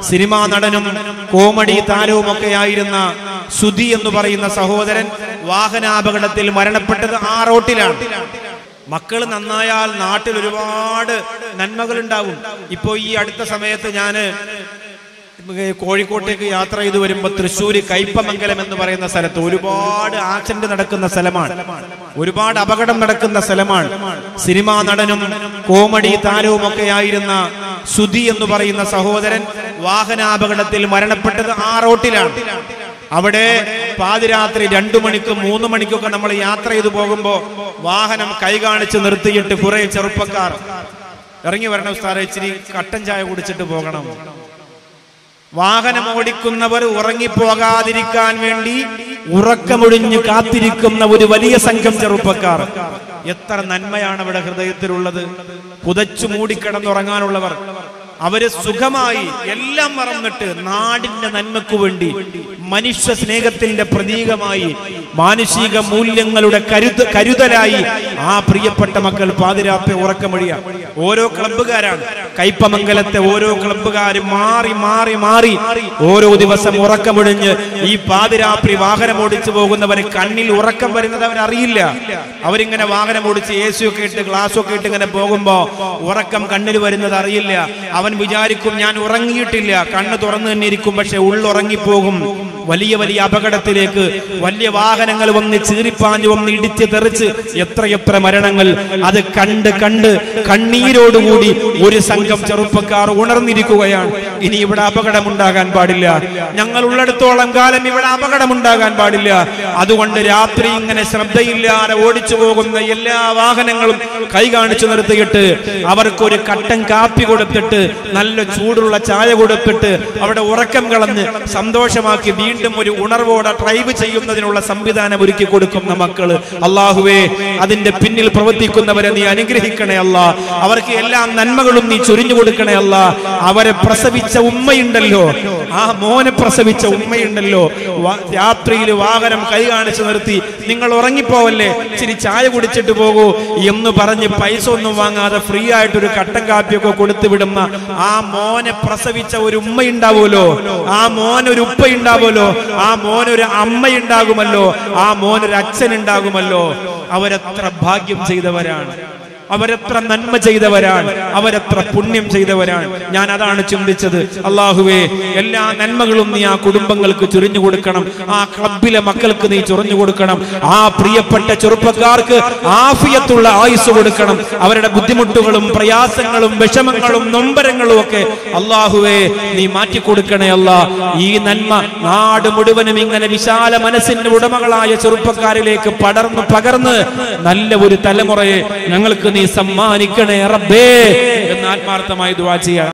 cinema നടനും comedy താരവും ഒക്കെ ആയിരുന്ന സുധി എന്ന് പറയുന്ന സഹോദരൻ വാഹനാപകടത്തിൽ മരണപ്പെട്ടത് ആ റോട്ടിലാണ് മക്കൾ നന്നായാൽ നാട്ടിൽ ഒരുപാട് നന്മകൾ ഉണ്ടാവും ഇപ്പോ ഈ അടുത്ത സമയത്ത് ഞാന് കോഴിക്കോട്ടേക്ക് യാത്ര ചെയ്തു വരുമ്പോ തൃശ്ശൂര് കയ്പമംഗലം എന്ന് പറയുന്ന സ്ഥലത്ത് ഒരുപാട് ആക്സിഡന്റ് നടക്കുന്ന സ്ഥലമാണ് ഒരുപാട് അപകടം നടക്കുന്ന സ്ഥലമാണ് സിനിമാ നടനും കോമഡി താരവും ഒക്കെ ആയിരുന്ന സുധി എന്ന് പറയുന്ന സഹോദരൻ വാഹനാപകടത്തിൽ മരണപ്പെട്ടത് ആ റോട്ടിലാണ് അവിടെ പാതിരാത്രി രണ്ടു മണിക്കും മൂന്ന് മണിക്കൊക്കെ നമ്മൾ യാത്ര ചെയ്തു പോകുമ്പോ വാഹനം കൈ കാണിച്ച് നിർത്തിയിട്ട് കുറെ ചെറുപ്പക്കാർ ഇറങ്ങി വരണം ഉസ്താറെ ഇച്ചിരി കട്ടൻ ചായ കുടിച്ചിട്ട് പോകണം വാഹനം ഓടിക്കുന്നവർ ഉറങ്ങിപ്പോകാതിരിക്കാൻ വേണ്ടി ഉറക്കമൊഴിഞ്ഞ് കാത്തിരിക്കുന്ന ഒരു വലിയ സംഘം ചെറുപ്പക്കാർ എത്ര നന്മയാണ് അവിടെ ഹൃദയത്തിലുള്ളത് പുതച്ചു മൂടിക്കിടന്നുറങ്ങാനുള്ളവർ അവര് സുഖമായി എല്ലാം മറന്നിട്ട് നാടിന്റെ നന്മയ്ക്കു വേണ്ടി മനുഷ്യ സ്നേഹത്തിന്റെ പ്രതീകമായി മാനുഷിക മൂല്യങ്ങളുടെ കരുത കരുതലായി ആ പ്രിയപ്പെട്ട മക്കൾ പാതിരാത്രി ഉറക്കമൊഴിയ ഓരോ ക്ലബ്ബുകാരാണ് കയ്പമംഗലത്തെ ഓരോ ക്ലബ്ബുകാരും മാറി മാറി മാറി ഓരോ ദിവസം ഉറക്കമൊഴിഞ്ഞ് ഈ പാതിരാത്രി വാഹനം ഓടിച്ചു പോകുന്നവര് കണ്ണിൽ ഉറക്കം വരുന്നത് അവരറിയില്ല അവരിങ്ങനെ വാഹനം ഓടിച്ച് എ സി ഒക്കെ ഇട്ട് ഗ്ലാസ് ഒക്കെ ഇട്ട് ഇങ്ങനെ പോകുമ്പോ ഉറക്കം കണ്ണിൽ വരുന്നത് അറിയില്ല അവൻ വിചാരിക്കും ഞാൻ ഉറങ്ങിയിട്ടില്ല കണ്ണ് തുറന്നു തന്നെ ഇരിക്കും പക്ഷെ ഉള്ളുറങ്ങിപ്പോകും വലിയ വലിയ അപകടത്തിലേക്ക് വലിയ വാഹനങ്ങൾ വന്ന് ചീറിപ്പാഞ്ഞു വന്ന് ഇടിച്ച് തെറിച്ച് എത്രയെത്ര മരണങ്ങൾ അത് കണ്ട് കണ്ട് കണ്ണീരോടുകൂടി ഒരു സംഘം ചെറുപ്പക്കാർ ഉണർന്നിരിക്കുകയാണ് ഇനി ഇവിടെ അപകടമുണ്ടാകാൻ പാടില്ല ഞങ്ങൾ ഉള്ളിടത്തോളം കാലം ഇവിടെ അപകടമുണ്ടാകാൻ പാടില്ല അതുകൊണ്ട് രാത്രി ഇങ്ങനെ ശ്രദ്ധയില്ലാതെ ഓടിച്ചു പോകുന്ന എല്ലാ വാഹനങ്ങളും കൈ കാണിച്ചു നിർത്തിയിട്ട് അവർക്കൊരു കട്ടൻ കാപ്പി കൊടുത്തിട്ട് നല്ല ചൂടുള്ള ചായ കൊടുത്തിട്ട് അവിടെ ഉറക്കം കളഞ്ഞ് സന്തോഷമാക്കി വീണ്ടും ഒരു ഉണർവോടെ ഡ്രൈവ് ചെയ്യുന്നതിനുള്ള സംവിധാനം ഒരുക്കി കൊടുക്കുന്ന മക്കള് അള്ളാഹുവേ അതിന്റെ പിന്നിൽ പ്രവർത്തിക്കുന്നവരെ നീ അനുഗ്രഹിക്കണേ അല്ല അവർക്ക് എല്ലാം നന്മകളും നീ ചൊരിഞ്ഞു കൊടുക്കണേ അല്ല അവരെ പ്രസവിച്ച ഉമ്മയുണ്ടല്ലോ ആ മോനെ പ്രസവിച്ച ഉമ്മയുണ്ടല്ലോ വ- രാത്രിയിൽ വാഹനം കൈ കാണിച്ചു നിർത്തി നിങ്ങൾ ഉറങ്ങിപ്പോവല്ലേ ഇച്ചിരി ചായ കുടിച്ചിട്ട് പോകൂ എന്ന് പറഞ്ഞ് പൈസ ഒന്നും വാങ്ങാതെ ഫ്രീ ആയിട്ട് ഒരു കട്ടൻ കാപ്പിയൊക്കെ കൊടുത്തു വിടുന്ന ആ മോനെ പ്രസവിച്ച ഒരു ഉമ്മയുണ്ടാവുമല്ലോ ആ മോനൊരു ഉപ്പയുണ്ടാവുമല്ലോ ആ മോനൊരു അമ്മയുണ്ടാകുമല്ലോ ആ മോനൊരു അച്ഛൻ ഉണ്ടാകുമല്ലോ അവരെത്ര ഭാഗ്യം ചെയ്തവരാണ് അവരെത്ര നന്മ ചെയ്തവരാണ് അവരെത്ര പുണ്യം ചെയ്തവരാണ് ഞാൻ അതാണ് ചിന്തിച്ചത് അള്ളാഹുവേ എല്ലാ നന്മകളും നീ ആ കുടുംബങ്ങൾക്ക് ചൊരിഞ്ഞു കൊടുക്കണം ആ ക്ലബിലെ മക്കൾക്ക് നീ ചൊറിഞ്ഞു കൊടുക്കണം ആ പ്രിയപ്പെട്ട ചെറുപ്പക്കാർക്ക് ആഫിയത്തുള്ള ആയുസ് കൊടുക്കണം അവരുടെ ബുദ്ധിമുട്ടുകളും പ്രയാസങ്ങളും വിഷമങ്ങളും നൊമ്പരങ്ങളും ഒക്കെ അള്ളാഹുവേ നീ മാറ്റി കൊടുക്കണേ അല്ല ഈ നന്മ നാട് മുഴുവനും ഇങ്ങനെ വിശാല മനസ്സിന്റെ ഉടമകളായ ചെറുപ്പക്കാരിലേക്ക് പടർന്ന് പകർന്ന് നല്ല ഒരു തലമുറയെ ഞങ്ങൾക്ക് നീ സമ്മാനിക്കണേ റബ്ബേ എന്ന് ആത്മാർത്ഥമായി ദുവാ ചെയ്യാം